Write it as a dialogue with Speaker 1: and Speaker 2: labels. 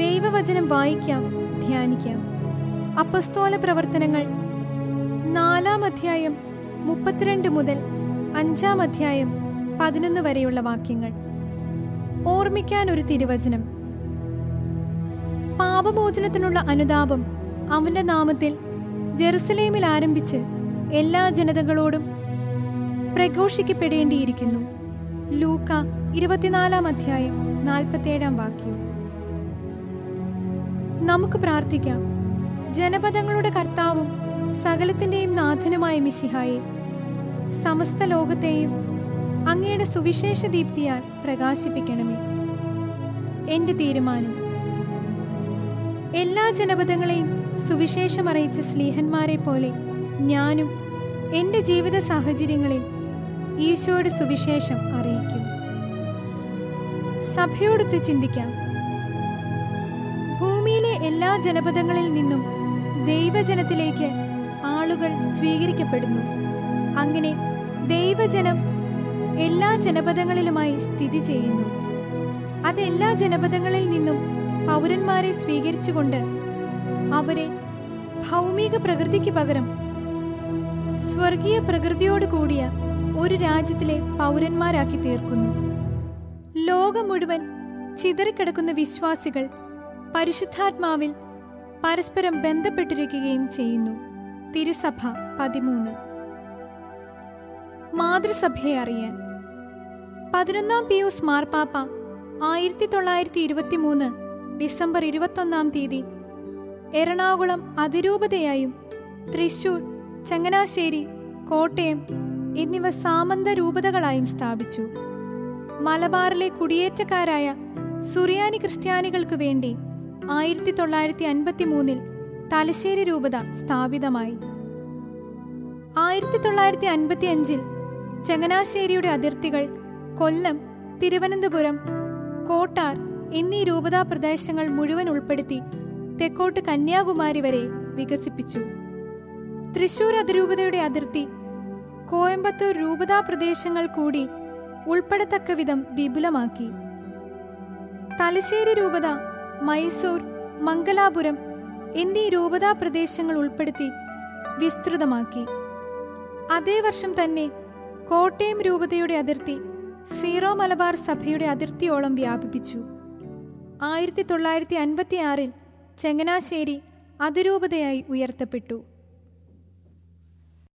Speaker 1: ദൈവവചനം വായിക്കാം ധ്യാനിക്കാം അപ്പസ്തോല പ്രവർത്തനങ്ങൾ നാലാം അധ്യായം മുപ്പത്തിരണ്ട് മുതൽ അഞ്ചാം അധ്യായം പതിനൊന്ന് വരെയുള്ള വാക്യങ്ങൾ ഓർമ്മിക്കാൻ ഒരു തിരുവചനം പാപമോചനത്തിനുള്ള അനുതാപം അവന്റെ നാമത്തിൽ ജെറുസലേമിൽ ആരംഭിച്ച് എല്ലാ ജനതകളോടും പ്രഘോഷിക്കപ്പെടേണ്ടിയിരിക്കുന്നു ലൂക്ക ഇരുപത്തിനാലാം അധ്യായം നാൽപ്പത്തേഴാം വാക്യം നമുക്ക് പ്രാർത്ഥിക്കാം ജനപദങ്ങളുടെ കർത്താവും സകലത്തിന്റെയും നാഥനുമായ മിശിഹായെ സമസ്ത ലോകത്തെയും അങ്ങയുടെ സുവിശേഷ ദീപ്തിയാൽ പ്രകാശിപ്പിക്കണമേ എന്റെ തീരുമാനം എല്ലാ ജനപദങ്ങളെയും സുവിശേഷം അറിയിച്ച സ്ലീഹന്മാരെ പോലെ ഞാനും എന്റെ ജീവിത സാഹചര്യങ്ങളിൽ ഈശോയുടെ സുവിശേഷം അറിയിക്കും സഭയോടൊത്ത് ചിന്തിക്കാം ഭൂമിയിലെ എല്ലാ ജനപദങ്ങളിൽ നിന്നും ദൈവജനത്തിലേക്ക് ആളുകൾ സ്വീകരിക്കപ്പെടുന്നു അങ്ങനെ ദൈവജനം എല്ലാ ജനപദങ്ങളിലുമായി സ്ഥിതി ചെയ്യുന്നു അതെല്ലാ ജനപദങ്ങളിൽ നിന്നും പൗരന്മാരെ സ്വീകരിച്ചുകൊണ്ട് അവരെ ഭൗമിക പ്രകൃതിക്ക് പകരം സ്വർഗീയ പ്രകൃതിയോട് കൂടിയ ഒരു രാജ്യത്തിലെ പൗരന്മാരാക്കി തീർക്കുന്നു ലോകം മുഴുവൻ ചിതറിക്കിടക്കുന്ന വിശ്വാസികൾ പരിശുദ്ധാത്മാവിൽ പരസ്പരം ബന്ധപ്പെട്ടിരിക്കുകയും ചെയ്യുന്നു തിരുസഭ പതിമൂന്ന് മാതൃസഭയെ അറിയാൻ പതിനൊന്നാം പിയൂസ് മാർപ്പാപ്പ ആയിരത്തി തൊള്ളായിരത്തി ഇരുപത്തി മൂന്ന് ഡിസംബർ ഇരുപത്തൊന്നാം തീയതി എറണാകുളം അതിരൂപതയായും തൃശൂർ ചങ്ങനാശ്ശേരി കോട്ടയം എന്നിവ സാമന്ത രൂപതകളായും സ്ഥാപിച്ചു മലബാറിലെ കുടിയേറ്റക്കാരായ സുറിയാനി ക്രിസ്ത്യാനികൾക്കു വേണ്ടി ആയിരത്തി തൊള്ളായിരത്തി അൻപത്തി മൂന്നിൽ തലശ്ശേരി രൂപത സ്ഥാപിതമായി ആയിരത്തി തൊള്ളായിരത്തി അൻപത്തി അഞ്ചിൽ ചങ്ങനാശ്ശേരിയുടെ അതിർത്തികൾ കൊല്ലം തിരുവനന്തപുരം കോട്ടാർ എന്നീ രൂപതാ പ്രദേശങ്ങൾ മുഴുവൻ ഉൾപ്പെടുത്തി തെക്കോട്ട് കന്യാകുമാരി വരെ വികസിപ്പിച്ചു തൃശൂർ അതിരൂപതയുടെ അതിർത്തി കോയമ്പത്തൂർ രൂപതാ പ്രദേശങ്ങൾ കൂടി ഉൾപ്പെടത്തക്ക വിധം വിപുലമാക്കി തലശ്ശേരി രൂപത മൈസൂർ മംഗലാപുരം എന്നീ രൂപതാ പ്രദേശങ്ങൾ ഉൾപ്പെടുത്തി വിസ്തൃതമാക്കി അതേ വർഷം തന്നെ കോട്ടയം രൂപതയുടെ അതിർത്തി സീറോ മലബാർ സഭയുടെ അതിർത്തിയോളം വ്യാപിപ്പിച്ചു ആയിരത്തി തൊള്ളായിരത്തി അൻപത്തിയാറിൽ ചങ്ങനാശ്ശേരി അതിരൂപതയായി ഉയർത്തപ്പെട്ടു